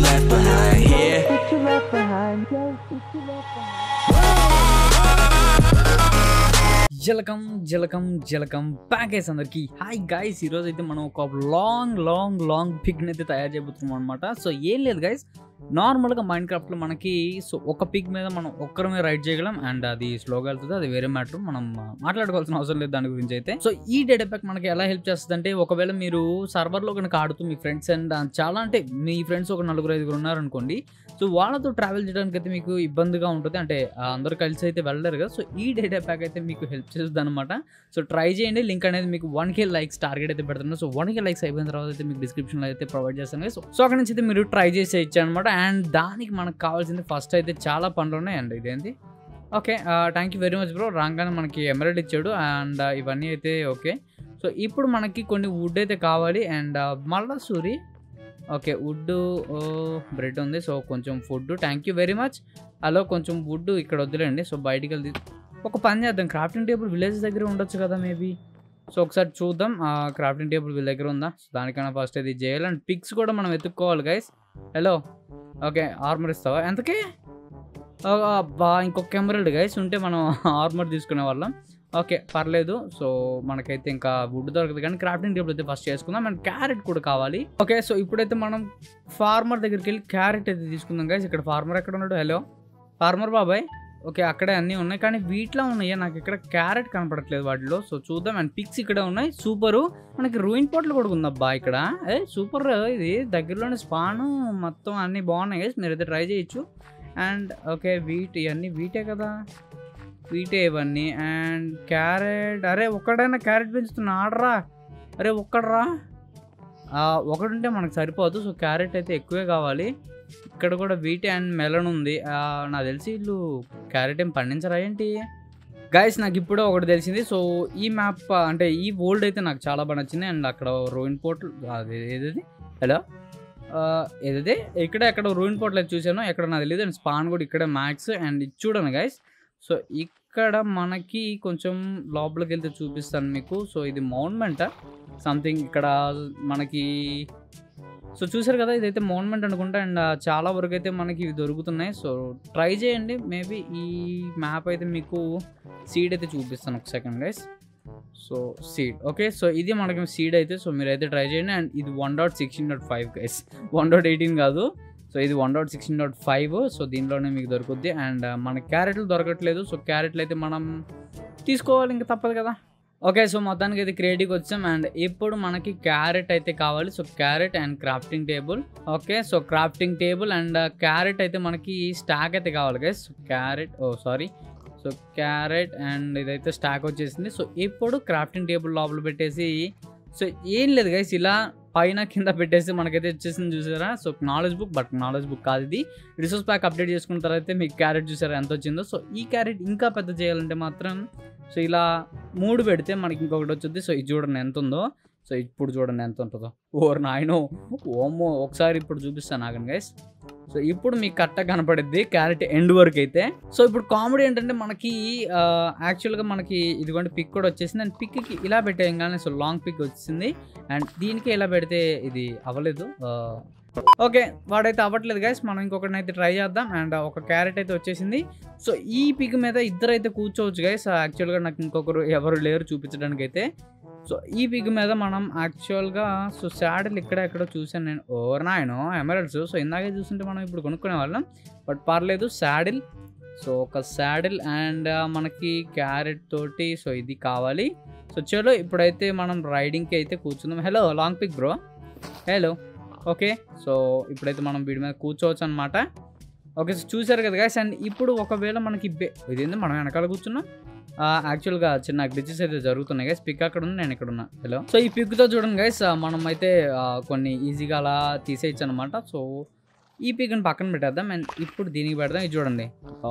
left behind here. Put you left behind, yo. Put you left behind. జలకం జలకం జలకం package అందరికి hi guys ఈరోజు అయితే మనం ఒక లాంగ్ లాంగ్ లాంగ్ పిగ్ని అయితే తయారు చేయబోతున్నాం అనమాట సో ఏం లేదు గైస్ నార్మల్గా మైండ్ క్రాఫ్ట్లో మనకి సో ఒక పిగ్ మీద మనం ఒక్కరమే రైడ్ చేయగలం అండ్ అది స్లోగా వెళ్తుంది అది వేరే మ్యాటర్ మనం మాట్లాడుకోవాల్సిన అవసరం లేదు దాని గురించి అయితే సో ఈ డేటా ప్యాక్ మనకి ఎలా హెల్ప్ చేస్తుంది అంటే ఒకవేళ మీరు సర్వర్లో కనుక ఆడుతూ మీ ఫ్రెండ్స్ అండ్ చాలా అంటే మీ ఫ్రెండ్స్ ఒక నలుగురు ఐదుగురు ఉన్నారనుకోండి సో వాళ్ళతో ట్రావెల్ చేయడానికి అయితే మీకు ఇబ్బందిగా ఉంటుంది అంటే ఆ, అందరూ కలిసి అయితే వెళ్ళలేరు కదా సో ఈ డేటా ప్యాక్ అయితే మీకు హెల్ప్ చేస్తుంది అనమాట సో ట్రై చేయండి లింక్ అనేది మీకు వన్ కే లైక్స్ టార్గెట్ అయితే పెడుతున్నాను సో వన్ కే లైక్స్ అయిపోయిన తర్వాత అయితే మీకు డిస్క్రిప్షన్లో అయితే ప్రొవైడ్ చేస్తాను కదా. సో సో అక్కడ నుంచి అయితే మీరు ట్రై చేసి ఇచ్చాను అనమాట అండ్ దానికి మనకు కావాల్సింది ఫస్ట్ అయితే చాలా పనులు ఉన్నాయండి ఇదేంటి okay thank you very much bro రాగానే మనకి ఎమరల్డ్ ఇచ్చాడు అండ్ ఇవన్నీ అయితే ఓకే సో ఇప్పుడు మనకి కొన్ని వుడ్ అయితే కావాలి అండ్ మళ్ళా సూరి ఓకే వుడ్ బ్రెడ్ ఉంది సో కొంచెం food thank you very much అలో కొంచెం వుడ్ ఇక్కడ వద్దులేండి సో బయటికి వెళ్తే ఒక పని చేద్దాం క్రాఫ్టింగ్ టేబుల్ విలేజ్ దగ్గర ఉండొచ్చు కదా మేబీ సో ఒకసారి చూద్దాం క్రాఫ్టింగ్ టేబుల్ వీళ్ళ దగ్గర ఉందా సో దానికన్నా ఫస్ట్ ఇది చేయాలి అండ్ పిక్స్ కూడా మనం వెతుక్కోవాలి గైస్ హలో ఓకే ఆర్మర్ ఇస్తావా ఎంతకి ఆ, అబ్బా ఇంకొక ఎమరల్డ్ గైస్ ఉంటే మనం ఆర్మర్ తీసుకునే వాళ్ళం ఓకే పర్లేదు సో మనకైతే ఇంకా వుడ్ దొరకదు కానీ క్రాఫ్టింగ్ టేబుల్ అయితే ఫస్ట్ చేసుకుందాం అండ్ క్యారెట్ కూడా కావాలి ఓకే సో ఇప్పుడైతే మనం ఫార్మర్ దగ్గరికి వెళ్ళి క్యారెట్ అయితే తీసుకుందాం గైస్ ఇక్కడ ఫార్మర్ ఎక్కడ ఉన్నాడు హలో ఫార్మర్ బాబాయ్ ఓకే అక్కడే అన్నీ ఉన్నాయి కానీ వీటిలో ఉన్నాయి నాకు ఇక్కడ క్యారెట్ కనపడట్లేదు వాటిలో సో చూద్దాం అండ్ పిక్స్ ఇక్కడ ఉన్నాయి సూపరు మనకి రూయిన్ పోట్లు కూడా ఉందబ్బా ఇక్కడ ఏ సూపర్ ఇది దగ్గరలోనే స్పాను మొత్తం అన్నీ బాగున్నాయి గైస్ మీరైతే ట్రై చేయొచ్చు అండ్ ఓకే వీట్ ఇవన్నీ వీటే కదా వీటే ఇవన్నీ అండ్ క్యారెట్ అరే ఒక్కడైనా క్యారెట్ పెంచుతున్నా ఆడరా అరే ఒక్కడరా ఆ, ఒకడుంటే మనకు సరిపోదు సో క్యారెట్ అయితే ఎక్కువే కావాలి ఇక్కడ కూడా వీటే అండ్ మెలన్ ఉంది ఆ, నాకు తెలిసి వీళ్ళు క్యారెట్ ఏం పండించరా ఏంటి గైస్ నాకు ఇప్పుడే ఒకటి తెలిసింది సో ఈ మ్యాప్ అంటే ఈ వరల్డ్ అయితే నాకు చాలా బాగా నచ్చింది అండ్ అక్కడ రోయిన్ పోర్ట్ అది ఏది హలో ఏదైతే ఇక్కడ ఎక్కడ రూయిన్ పోర్ట్లు అయితే చూసాను ఎక్కడ నాకు తెలియదు అండ్ స్పాన్ కూడా ఇక్కడ మ్యాక్స్ అండ్ ఇది చూడండి గైస్ సో ఇక్కడ మనకి కొంచెం లోపలికి వెళ్తే చూపిస్తాను మీకు సో ఇది మౌన్మెంట్ సంథింగ్ ఇక్కడ మనకి సో చూసారు కదా ఇదైతే మౌన్మెంట్ అనుకుంటా అండ్ చాలా వరకు అయితే మనకి ఇవి దొరుకుతున్నాయి సో ట్రై చేయండి మేబీ ఈ మ్యాప్ అయితే మీకు సీడ్ అయితే చూపిస్తాను ఒక second guys so seed okay so ఇది మనకి సీడ్ అయితే సో మీరు అయితే ట్రై చేయండి అండ్ ఇది one dot sixteen dot five guys one dot eighteen కాదు సో ఇది one dot sixteen dot five so దీనిలోనే మీకు దొరుకుద్ది అండ్ మన క్యారెట్లు దొరకట్లేదు సో క్యారెట్లు అయితే మనం తీసుకోవాలి ఇంకా తప్పదు కదా ఓకే సో మొత్తానికి అయితే క్రియేటివ్కి వచ్చాం అండ్ ఇప్పుడు మనకి క్యారెట్ అయితే కావాలి so carrot and crafting table okay so crafting table and carrot అయితే మనకి స్టాక్ అయితే కావాలి guys carrot oh sorry so carrot and ఇదైతే స్టాక్ వచ్చేసింది సో ఇప్పుడు క్రాఫ్టింగ్ టేబుల్ లోపల పెట్టేసి సో ఏం లేదు గైస్ ఇలా పైన కింద పెట్టేసి మనకైతే వచ్చేసింది చూసారా so knowledge book but knowledge book కాదు ఇది రిసోర్స్ ప్యాక్ అప్డేట్ చేసుకున్న తర్వాత మీకు క్యారెట్ చూసారా ఎంత వచ్చిందో సో ఈ క్యారెట్ ఇంకా పెద్ద చేయాలంటే మాత్రం సో ఇలా మూడు పెడితే మనకి ఇంకొకటి వచ్చింది సో ఇది చూడండి ఎంత ఉందో సో ఇప్పుడు చూడండి ఎంత ఉంటుందో ఓర్ నాయనో ఓమో ఒకసారి ఇప్పుడు చూపిస్తాను ఆగండి గైస్ సో ఇప్పుడు మీకు కరెక్ట్గా కనపడుద్ది క్యారెట్ ఎండ్ వరకు అయితే సో ఇప్పుడు కామెడీ ఏంటంటే మనకి యాక్చువల్గా మనకి ఇదిగోండి పిక్ కూడా వచ్చేసింది అండ్ పిక్కి ఇలా పెట్టేయం కానీ సో లాంగ్ పిక్ వచ్చింది అండ్ దీనికి ఇలా పెడితే ఇది అవ్వలేదు ఓకే వాడైతే అవ్వట్లేదు గైస్ మనం ఇంకొకటి అయితే ట్రై చేద్దాం అండ్ ఒక క్యారెట్ అయితే వచ్చేసింది సో ఈ పిక్ మీద ఇద్దరు అయితే కూర్చోవచ్చు గైస్ యాక్చువల్గా నాకు ఇంకొకరు ఎవరు లేరు చూపించడానికి అయితే సో ఈ పిగ్ మీద మనం యాక్చువల్గా సో శాడిల్ ఇక్కడ ఎక్కడో చూసాను నేను ఓ నాయనో ఎమరల్డ్స్ సో ఇందాకే చూస్తుంటే మనం ఇప్పుడు కొనుక్కునే వాళ్ళం బట్ పర్లేదు శాడిల్ సో ఒక శాడిల్ అండ్ మనకి క్యారెట్ తోటి సో ఇది కావాలి సో చలో ఇప్పుడైతే మనం రైడింగ్కి అయితే కూర్చుందాం hello long pick bro hello okay so ఇప్పుడైతే మనం వీడి మీద కూర్చోవచ్చు అనమాట ఓకే సో చూసారు కదా గైస్ అండ్ ఇప్పుడు ఒకవేళ మనకి బే- ఇదేంది మనం వెనకాల కూర్చున్నాం యాక్చువల్గా చిన్న గ్లిచెస్ అయితే జరుగుతున్నాయి గైస్ పిక్ అక్కడ ఉంది నేను ఇక్కడ ఉన్నా హలో సో ఈ పిక్తో చూడండి గైస్ మనం అయితే ఆ, కొన్ని ఈజీగా అలా తీసేయచ్చు అనమాట సో ఈ పిగ్ని పక్కన పెట్టేద్దాం అండ్ ఇప్పుడు దీనికి పెడదాం ఇది చూడండి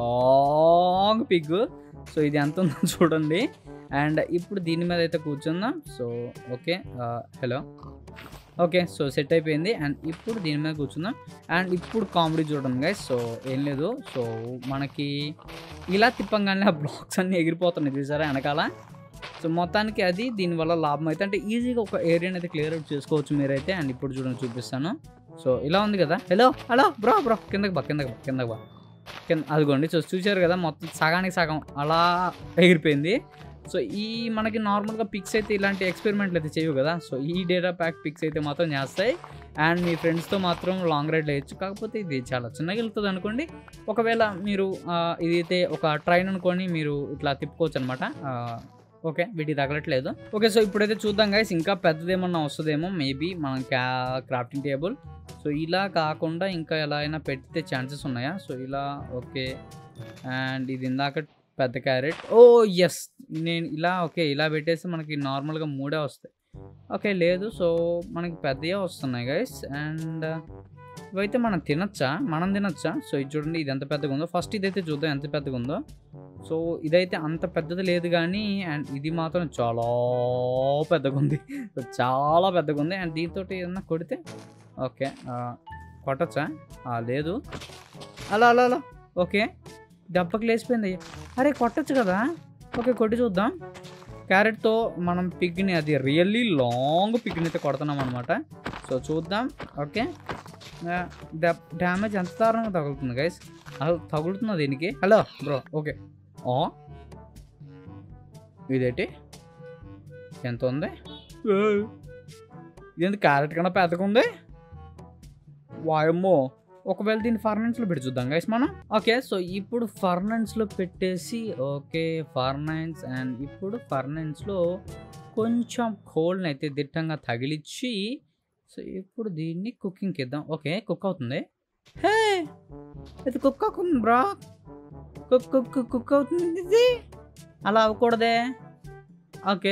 లాంగ్ పిగ్ సో ఇది ఎంత ఉందో చూడండి అండ్ ఇప్పుడు దీని మీద అయితే కూర్చుందాం so okay hello okay so set అయిపోయింది అండ్ ఇప్పుడు దీని మీద కూర్చుందాం అండ్ ఇప్పుడు కామెడీ చూడండి గైస్ సో ఏం లేదు సో మనకి ఇలా తిప్పంగానే ఆ బ్లాక్స్ అన్నీ ఎగిరిపోతున్నాయి చూసారా వెనకాల సో మొత్తానికి అది దీనివల్ల లాభం అయితే అంటే ఈజీగా ఒక ఏరియాని అయితే క్లియర్ అవుట్ చేసుకోవచ్చు మీరైతే అండ్ ఇప్పుడు చూడండి చూపిస్తాను సో ఇలా ఉంది కదా హలో హలో బ్రో బ్రో కిందకి బా కిందకి బా కిందకి బా కింద అదిగోండి సో చూసారు కదా మొత్తం సగానికి సగం అలా ఎగిరిపోయింది సో ఈ మనకి నార్మల్గా పిక్స్ అయితే ఇలాంటి ఎక్స్పెరిమెంట్లు అయితే చేయవు కదా సో ఈ డేటా ప్యాక్ పిక్స్ అయితే మాత్రం చేస్తాయి అండ్ మీ ఫ్రెండ్స్తో మాత్రం లాంగ్ రైడ్ వేయచ్చు కాకపోతే ఇది చాలా చిన్నగా వెళ్తుంది అనుకోండి ఒకవేళ మీరు ఆ, ఇది అయితే ఒక ట్రైన్ అనుకొని మీరు ఇట్లా తిప్పుకోవచ్చు అనమాట ఓకే వీటికి తగలట్లేదు ఓకే సో ఇప్పుడైతే చూద్దాం గైస్ ఇంకా పెద్దదేమన్నా వస్తుందేమో మేబీ మనం క్యా క్రాఫ్టింగ్ టేబుల్ సో ఇలా కాకుండా ఇంకా ఎలా అయినా పెడితే ఛాన్సెస్ ఉన్నాయా సో ఇలా ఓకే అండ్ ఇది ఇందాక పెద్ద క్యారెట్ ఓ ఎస్ నేను ఇలా ఓకే ఇలా పెట్టేసి మనకి నార్మల్గా మూడే వస్తాయి ఓకే లేదు సో మనకి పెద్దయే వస్తున్నాయి గైస్ అండ్ ఇవైతే మనం తినచ్చా మనం తినచ్చా సో ఇది చూడండి ఇది ఎంత పెద్దగా ఉందో ఫస్ట్ ఇదైతే చూద్దాం ఎంత పెద్దగా ఉందో సో ఇదైతే అంత పెద్దది లేదు కానీ అండ్ ఇది మాత్రం చాలా పెద్దగా ఉంది సో చాలా పెద్దగా ఉంది అండ్ దీంతో ఏదన్నా కొడితే ఓకే ఆ, కొట్టచ్చా ఆ, లేదు అలా అలా అలా ఓకే దెబ్బకి లేచిపోయింది అరే కొట్టచ్చు కదా ఓకే కొట్టి చూద్దాం క్యారెట్తో మనం పిగ్ని అది రియల్లీ లాంగ్ పిగ్ని అయితే కొడుతున్నాం అనమాట సో చూద్దాం ఓకే డ్యామేజ్ ఎంత దారుణంగా తగులుతుంది గైస్ అసలు తగులుతుందా దీనికి హలో బ్రో ఓకే ఓ ఇదేంటి ఎంత ఉంది ఇదేంటి క్యారెట్ కన్నా పెద్దగా ఉంది వాయమ్మో ఒకవేళ దీన్ని ఫర్నెన్స్లో పెట్టి చూద్దాం గైస్ మనం ఓకే సో ఇప్పుడు ఫర్నెన్స్లో పెట్టేసి ఓకే ఫర్నెన్స్ అండ్ ఇప్పుడు ఫర్నెన్స్లో కొంచెం కోల్డ్ని అయితే దిట్టంగా తగిలిచ్చి సో ఇప్పుడు దీన్ని కుకింగ్కి ఇద్దాం ఓకే కుక్ అవుతుంది హే ఇది కుక్ అవుతుంది బ్రా కుక్ కుక్ కుక్ కుక్ అవుతుంది ఇది అలా అవ్వకూడదే ఓకే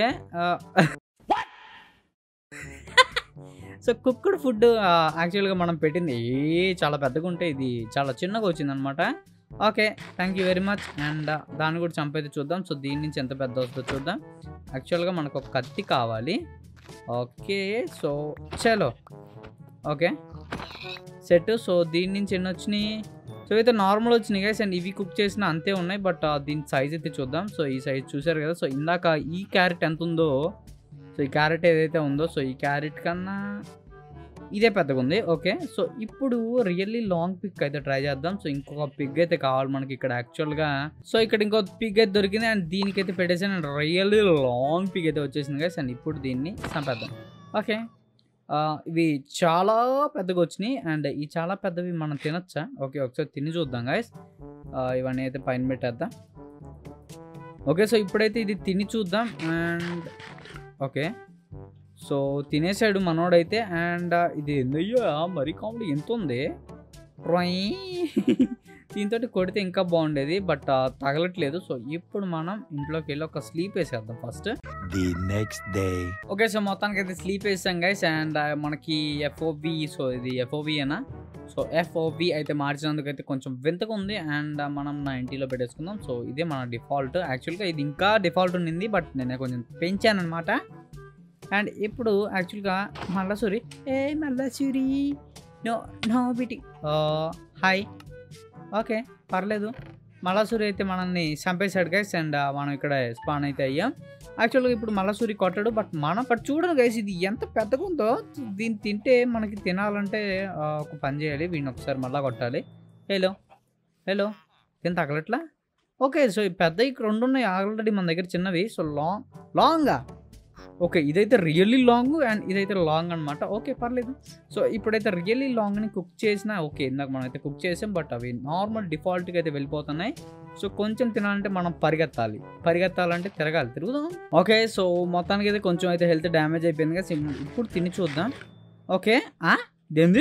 సో కుక్డ్ ఫుడ్ యాక్చువల్గా మనం పెట్టింది ఏ చాలా పెద్దగా ఉంటే ఇది చాలా చిన్నగా వచ్చిందనమాట okay thank you very much and దాన్ని కూడా చంపైతే చూద్దాం సో దీని నుంచి ఎంత పెద్ద వస్తుందో చూద్దాం యాక్చువల్గా మనకు ఒక కత్తి కావాలి ఓకే సో చలో ఓకే సెట్ సో దీని నుంచి ఎన్ని వచ్చినాయి సో అయితే నార్మల్ వచ్చినాయి గైస్ అండ్ ఇవి కుక్ చేసిన అంతే ఉన్నాయి బట్ దీని సైజ్ అయితే చూద్దాం సో ఈ సైజ్ చూసారు కదా సో ఇందాక ఈ క్యారెట్ ఎంత ఉందో సో ఈ క్యారెట్ ఏదైతే ఉందో సో ఈ క్యారెట్ కన్నా ఇదే పెద్దగా ఉంది ఓకే సో ఇప్పుడు రియల్లీ లాంగ్ పిక్ అయితే ట్రై చేద్దాం సో ఇంకొక పిగ్ అయితే కావాలి మనకి ఇక్కడ యాక్చువల్గా సో ఇక్కడ ఇంకో పిగ్ అయితే దొరికింది అండ్ దీనికైతే పెట్టేసాను అండ్ రియల్లీ లాంగ్ పిగ్ అయితే వచ్చేసింది గైస్ అండ్ ఇప్పుడు దీన్ని చంపేద్దాం ఓకే ఆ, ఇవి చాలా పెద్దగా వచ్చినాయి అండ్ ఈ చాలా పెద్దవి మనం తినొచ్చా ఓకే ఒకసారి తిని చూద్దాం గాయస్ ఇవన్నీ అయితే పైన పెట్టేద్దాం ఓకే సో ఇప్పుడైతే ఇది తిని చూద్దాం అండ్ ఓకే సో తినేసాడు మనోడైతే అండ్ ఇది ఎందుయ్యో మరీ కామెడీ ఎంత ఉంది ట్రై దీంతో కొడితే ఇంకా బాగుండేది బట్ తగలట్లేదు సో ఇప్పుడు మనం ఇంట్లోకి వెళ్ళి ఒక స్లీప్ వేసేద్దాం first the next day. Okay so మొత్తానికి అయితే స్లీప్ వేసాం గైస్ అండ్ మనకి ఎఫ్ఓబి సో ఇది ఎఫ్ఓబి అనా సో ఎఫ్ఓబి అయితే మార్చినందుకు అయితే కొంచెం వింతగా ఉంది అండ్ మనం నా ఇంటిలో పెట్టేసుకుందాం సో ఇదే మన డిఫాల్ట్ యాక్చువల్గా ఇది ఇంకా డిఫాల్ట్ ఉండింది బట్ నేను కొంచెం పెంచాను అనమాట అండ్ ఇప్పుడు యాక్చువల్గా మల్లసూరి ఏ మల్లసూరి no no BT hi okay పర్లేదు మల్లసూరి అయితే మనల్ని చంపేశాడు గైస్ అండ్ మనం ఇక్కడ స్పాన్ అయితే అయ్యాం యాక్చువల్గా ఇప్పుడు మల్లసూరి కొట్టాడు బట్ మనం బట్ చూడండి గైస్ ఇది ఎంత పెద్దగా ఉందో దీన్ని తింటే మనకి తినాలంటే ఆ, ఒక పని చేయాలి వీడిని ఒకసారి మళ్ళా కొట్టాలి హలో హలో తిని తగలట్లా ఓకే సో ఈ పెద్ద ఇక్కడ రెండు ఉన్నాయి ఆల్రెడీ మన దగ్గర చిన్నవి సో లాంగ్ లాంగా ఓకే ఇదైతే రియల్లీ లాంగ్ అండ్ ఇదైతే లాంగ్ అనమాట ఓకే పర్లేదు సో ఇప్పుడైతే రియల్లీ లాంగ్ని కుక్ చేసినా ఓకే ఇందాక మనం అయితే కుక్ చేసాం బట్ అవి నార్మల్ డిఫాల్ట్గా అయితే వెళ్ళిపోతున్నాయి సో కొంచెం తినాలంటే మనం పరిగెత్తాలి పరిగెత్తాలంటే తిరగాలి తిరుగుదాం ఓకే సో మొత్తానికి అయితే కొంచెం అయితే హెల్త్ డ్యామేజ్ అయిపోయింది కదా sim- ఇప్పుడు తిని చూద్దాం ఓకే ఆ దేంది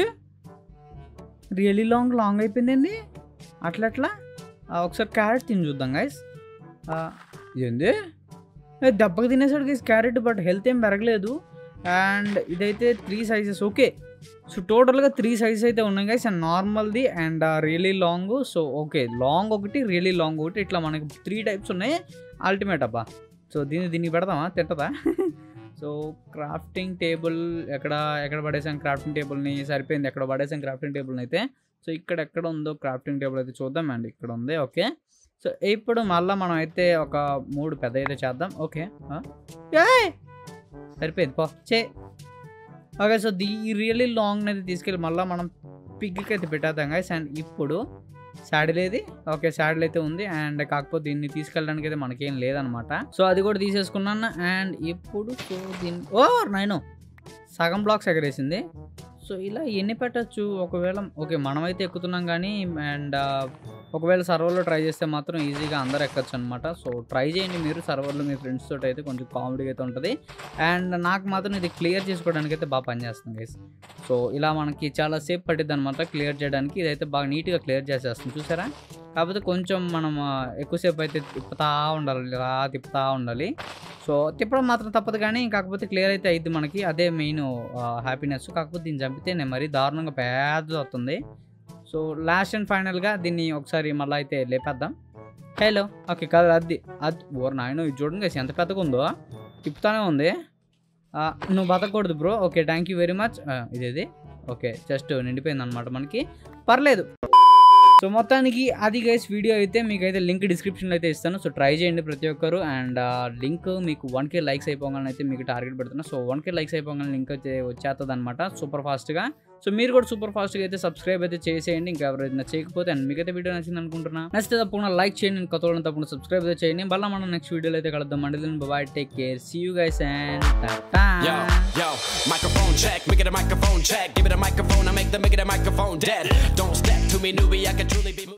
రియల్లీ లాంగ్ లాంగ్ అయిపోయిందండి అట్లా అట్లా ఆ, ఒకసారి క్యారెట్ తిని చూద్దాం గైస్ ఇదేంది ఏ, దెబ్బకి తినేసాడు గైస్ క్యారెట్ బట్ హెల్త్ ఏం పెరగలేదు అండ్ ఇదైతే త్రీ సైజెస్ ఓకే సో టోటల్గా త్రీ సైజెస్ అయితే ఉన్నాయి గైస్ అండ్ నార్మల్ది and really long so okay long ఒకటి రియలీ లాంగ్ ఒకటి ఇట్లా మనకి త్రీ టైప్స్ ఉన్నాయి అల్టిమేట్ అబ్బా సో దీన్ని దీన్ని పెడదామా తింటదా సో క్రాఫ్టింగ్ టేబుల్ ఎక్కడ ఎక్కడ పడేసాం క్రాఫ్టింగ్ టేబుల్ని సరిపోయింది ఎక్కడ పడేసాం క్రాఫ్టింగ్ టేబుల్ని అయితే సో ఇక్కడ ఎక్కడ ఉందో క్రాఫ్టింగ్ టేబుల్ అయితే చూద్దాం అండి ఇక్కడ ఉంది ఓకే సో ఇప్పుడు మళ్ళీ మనం అయితే ఒక మూడు పెద్ద అయితే చేద్దాం ఓకే ఆ? ఏయ్! సరిపోయింది పో చే ఓకే సో దీ ఈ రియల్లీ లాంగ్ అయితే తీసుకెళ్ళి మళ్ళీ మనం పిగ్కి అయితే పెట్టేద్దాం గైస్ అండ్ ఇప్పుడు శాడిల్ ఏది ఓకే శాడిల్ అయితే ఉంది అండ్ కాకపోతే దీన్ని తీసుకెళ్ళడానికి అయితే మనకేం లేదనమాట సో అది కూడా తీసేసుకున్నాను అండ్ ఇప్పుడు సో దీన్ని ఓ నైను సగం బ్లాక్స్ ఎగరేసింది సో ఇలా ఎన్ని పెట్టచ్చు ఒకవేళ ఓకే మనమైతే ఎక్కుతున్నాం కానీ అండ్ ఒకవేళ సర్వర్లో ట్రై చేస్తే మాత్రం ఈజీగా అందరు ఎక్కచ్చు అనమాట సో ట్రై చేయండి మీరు సర్వర్లో మీ ఫ్రెండ్స్ తోటి అయితే కొంచెం కామెడీ అయితే ఉంటుంది అండ్ నాకు మాత్రం ఇది క్లియర్ చేసుకోవడానికి అయితే బాగా పనిచేస్తుంది గైస్ సో ఇలా మనకి చాలా సేపు పట్టిద్ది అనమాట క్లియర్ చేయడానికి ఇదైతే బాగా నీట్గా క్లియర్ చేసేస్తుంది చూసారా కాకపోతే కొంచెం మనం ఆ, ఎక్కువసేపు అయితే తిప్పుతా ఉండాలి ఇలా తిప్పుతా ఉండాలి సో తిప్పడం మాత్రం తప్పదు కానీ కాకపోతే క్లియర్ అయితే అయింది మనకి అదే మెయిన్ హ్యాపీనెస్ కాకపోతే దీన్ని చంపితేనే మరి దారుణంగా పెద్దది అవుతుంది సో లాస్ట్ అండ్ ఫైనల్గా దీన్ని ఒకసారి మళ్ళీ అయితే లేపేద్దాం హలో ఓకే కాదు అది అది ఓర్ నాయన ఇది చూడండి guys, ఎంత పెద్దగా ఉందో తిప్పుతానే ఉంది ఆ, నువ్వు బతకూడదు bro okay thank you very much ఇదేది ఓకే జస్ట్ నిండిపోయింది అనమాట మనకి పర్లేదు సో మొత్తానికి అది గైస్ వీడియో అయితే మీకు అయితే లింక్ డిస్క్రిప్షన్లో అయితే ఇస్తాను సో ట్రై చేయండి ప్రతి ఒక్కరు అండ్ లింక్ మీకు వన్ కే లైక్స్ అయిపోగానే అయితే మీకు టార్గెట్ పెడుతున్నా సో వన్ కే లైక్స్ అయిపోగానే లింక్ అయితే వచ్చేస్తుంది అనమాట సూపర్ ఫాస్ట్గా సో మీరు కూడా సూపర్ ఫాస్ట్గా అయితే సబ్స్క్రైబ్ అయితే చేసేయండి ఇంకా ఎవరైనా చేయకపోతే అండ్ మీకైతే వీడియో నచ్చింది అనుకుంటున్నా నచ్చితే తప్పకుండా లైక్ చేయండి కొత్త వాళ్ళని తప్పకుండా సబ్స్క్రైబ్ అయితే చేయండి మళ్ళీ మనం నెక్స్ట్ వీడియోలో అయితే కలుద్దాం అండి bye take care see you guys and Yo, yo, microphone check, make it a microphone check. Give it a microphone, I make the make it a microphone dead. Don't step to me, newbie, I can truly be.